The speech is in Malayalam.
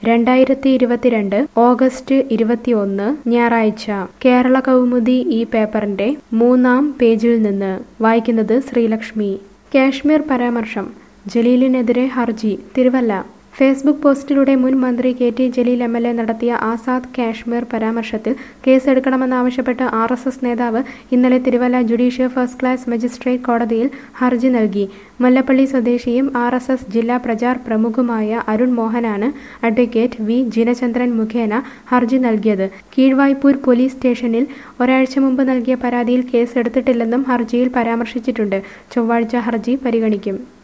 രണ്ടായിരത്തി ഇരുപത്തിരണ്ട് ഓഗസ്റ്റ് ഇരുപത്തിയൊന്ന് ഞായറാഴ്ച കേരള കൗമുദി ഈ പേപ്പറിന്റെ മൂന്നാം പേജിൽ നിന്ന് വായിക്കുന്നത് ശ്രീലക്ഷ്മി കാശ്മീർ പരാമർശം ജലീലിനെതിരെ ഹർജി തിരുവല്ല ഫേസ്ബുക്ക് പോസ്റ്റിലൂടെ മുൻ മന്ത്രി K T Jaleel M L A നടത്തിയ ആസാദ് കാശ്മീർ പരാമർശത്തിൽ കേസെടുക്കണമെന്നാവശ്യപ്പെട്ട് ആർ എസ് എസ് നേതാവ് ഇന്നലെ Thiruvalla judicial first class magistrate കോടതിയിൽ ഹർജി നൽകി മുല്ലപ്പള്ളി സ്വദേശിയും ആർ എസ് എസ് ജില്ലാ പ്രചാർ പ്രമുഖുമായ അരുൺ മോഹനാണ് അഡ്വക്കേറ്റ് വി ജിനചന്ദ്രൻ മുഖേന ഹർജി നൽകിയത് കീഴ്വായ്പൂർ പോലീസ് സ്റ്റേഷനിൽ ഒരാഴ്ച മുമ്പ് നൽകിയ പരാതിയിൽ കേസെടുത്തിട്ടില്ലെന്നും ഹർജിയിൽ പരാമർശിച്ചിട്ടുണ്ട് ചൊവ്വാഴ്ച ഹർജി പരിഗണിക്കും